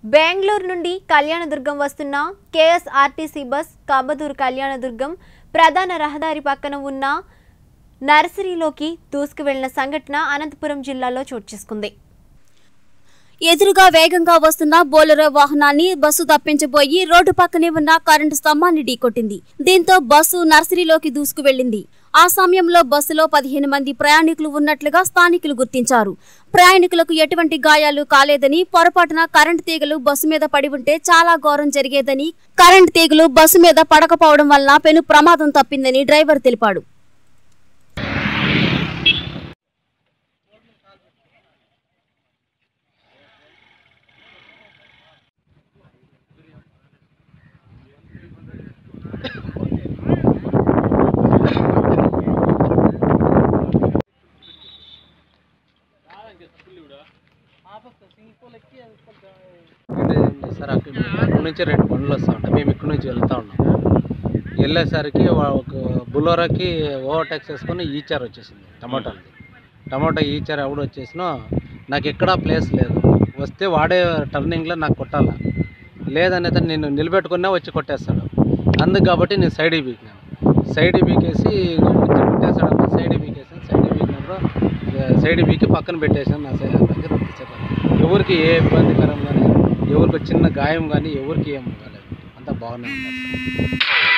బెంగళూరు నుండి కళ్యాణదుర్గం వస్తున్న KSRTC bus కాబదూరు Kalyandurg ప్రధాన రహదారి పక్కన ఉన్న నర్సరీలోకి దూసుకు వెళ్లిన సంఘటన అనంతపురం జిల్లాలో చోటు చేసుకుంది ఎదురుగా వేగంగా వస్తున్న బోలెరో వాహనాన్ని బస్సు తప్పించబోయి రోడ్డు పక్కనే ఉన్న కరెంటు స్తంభాన్ని ఢీకొట్టింది దీంతో బస్సు నర్సరీలోకి దూసుకు వెళ్లింది ఆ సమయంలో బస్సులో పదిహేను మంది ప్రయాణికులు ఉన్నట్లుగా స్థానికులు గుర్తించారు ప్రయాణికులకు ఎటువంటి గాయాలు కాలేదని పొరపాటున కరెంటు తీగలు బస్సు మీద పడి ఉంటే చాలా ఘోరం జరిగేదని కరెంటు తీగలు బస్సు మీద పడకపోవడం వల్ల పెను ప్రమాదం తప్పిందని డ్రైవర్ తెలిపాడు అంటే సార్ అక్కడ అక్కడ నుంచి రెండు బండ్లు వస్తూ ఉంటాయి మేము ఇక్కడ నుంచి వెళ్తూ ఉన్నాం వెళ్ళేసరికి వా- ఒక బులోరాకి ఓవర్టేక్ చేసుకొని ఈచర్ వచ్చేసింది టమాటాలది టమాటా ఈచర్ ఎవడు వచ్చేసినా నాకు ఎక్కడా ప్లేస్ లేదు వస్తే వాడే టర్నింగ్లో నాకు కొట్టాల లేదనేది నేను నిలబెట్టుకున్నా వచ్చి కొట్టేస్తాడు అందుకు కాబట్టి నేను సైడ్ బీకినాను సైడ్ బీకేసి వచ్చి కొట్టేస్తాడు సైడ్ బీకేసాను సైడ్ బీకినప్పుడు సైడ్ బీకి పక్కన పెట్టేసాను నా సైడ్ దగ్గర వచ్చేసాను ఎవరికి ఏ ఇబ్బందికరం కానీ ఎవరికి చిన్న గాయం కానీ ఎవరికి ఏం కాలేదు అంతా బాగానే ఉన్నారు సార్